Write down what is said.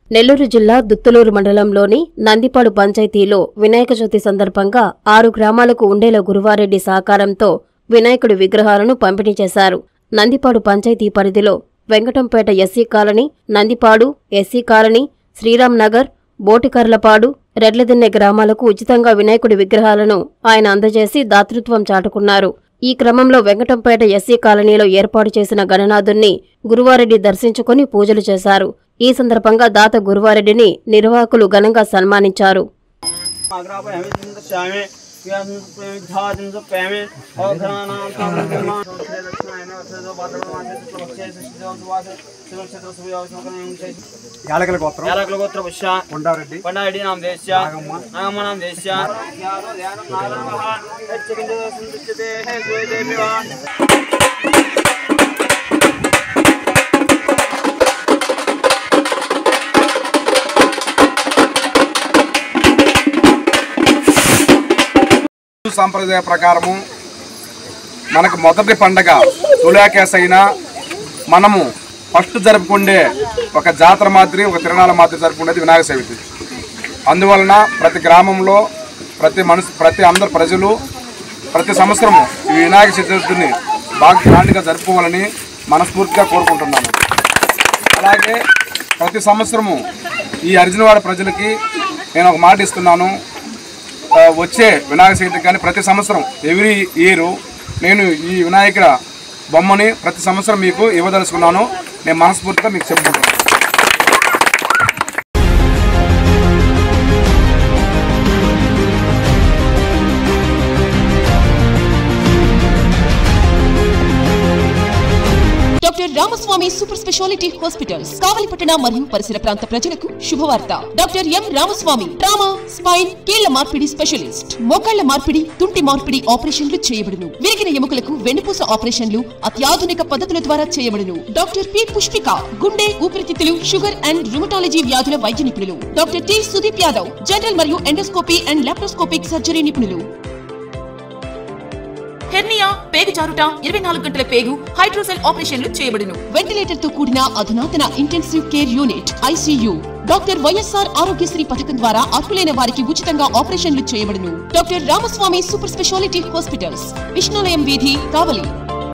నెల్లూరు జిల్లా దుత్తులూరు మండలంలోని నందిపాడు పంచాయతీలో వినాయక చవితి సందర్భంగా ఆరు గ్రామాలకు ఉండేల గురువారెడ్డి సహకారంతో వినాయకుడి విగ్రహాలను పంపిణీ చేశారు నందిపాడు పంచాయతీ పరిధిలో Venkatampeta SC colony Nandipadu SC colony Sriram Nagar Botikarlapadu Redladinne గ్రామాలకు ఉచితంగా వినాయకుడి విగ్రహాలను ఆయన అందజేసి దాతృత్వం చాటుకున్నారు ఈ క్రమంలో వెంకటంపేట ఎస్సీ కాలనీలో ఏర్పాటు చేసిన గణనాథుణ్ణి గురువారెడ్డి దర్శించుకుని పూజలు చేశారు ఈ సందర్భంగా దాత గురువారెడ్డిని నిర్వాహకులు ఘనంగా సన్మానించారు आग्रापयामि चिन्तयामि व्यासं समर्पयामि अवघराणां तावत्कर्मां दक्षिणायन वसतो भाद्रपदमासे शुक्लपक्षे षष्ठीदेवसुवासे शिवनक्षत्र सूर्यावसमकरणं యాలకల గోత్రం యాలకుల గోత్ర పుష్య కొండారెడ్డి పండారెడ్డి నామ దేశ్య నాగమ్మ నామ దేశ్య ధ్యానం ధ్యానం నారాయణః హెచ్చకింద సందృశ్యతే హే జయదేవి వా హిందూ సాంప్రదాయ ప్రకారము మనకు మొదటి పండగ తులాకేస్ అయినా మనము ఫస్ట్ జరుపుకుండే ఒక జాతర మాదిరి ఒక తిరణాల మాదిరి జరుపుకునేది వినాయక చవితి అందువలన ప్రతి గ్రామంలో ప్రతి మనసు ప్రతి అందరు ప్రజలు ప్రతి సంవత్సరము ఈ వినాయక చతుర్థిని బాగా గ్రాండ్గా జరుపుకోవాలని మనస్ఫూర్తిగా కోరుకుంటున్నాను అలాగే ప్రతి సంవత్సరము ఈ అర్జునవాడ ప్రజలకి నేను ఒక మాట ఇస్తున్నాను ఆ, వచ్చే వినాయక చవితికి కానీ ప్రతి సంవత్సరం ఎవ్రీ ఇయర్ నేను ఈ వినాయకుల బొమ్మని ప్రతి సంవత్సరం మీకు ఇవ్వదలుచుకున్నాను నేను మనస్ఫూర్తిగా మీకు చెప్పుకుంటాను doctor Ramaswamy super speciality hospitals కావలిపట్టణ మరియు పరిసర ప్రాంత ప్రజలకు శుభవార్త doctor M Ramaswamy trauma spine కీళ్ల మార్పిడి స్పెషలిస్ట్ మోకాళ్ల మార్పిడి తుంటి మార్పిడి ఆపరేషన్లు చేయబడును విరిగిన ఎముకలకు వెన్నుపూస ఆపరేషన్లు అత్యాధునిక పద్ధతుల ద్వారా చేయబడును డాక్టర్ పి పుష్పిక గుండె ఊపిరితిత్తులు షుగర్ అండ్ రుమటాలజీ వ్యాధుల వైద్య నిపుణులు doctor T Sudeep Yadav general మరియు ఎండోస్కోపీ అండ్ లాప్రోస్కోపిక్ సర్జరీ నిపుణులు హెర్నియా పేగు జారుట ఇరవై నాలుగు గంటల పేగు హైడ్రోసెల్ ఆపరేషన్లు చేయబడును వెంటిలేటర్ తో కూడిన అధునాతన intensive care unit ICU doctor YSR Aarogyasri పథకం ద్వారా అర్హులైన వారికి ఉచితంగా ఆపరేషన్లు చేయబడును doctor Ramaswamy super speciality hospitals Vishnulayam వీధి కావలి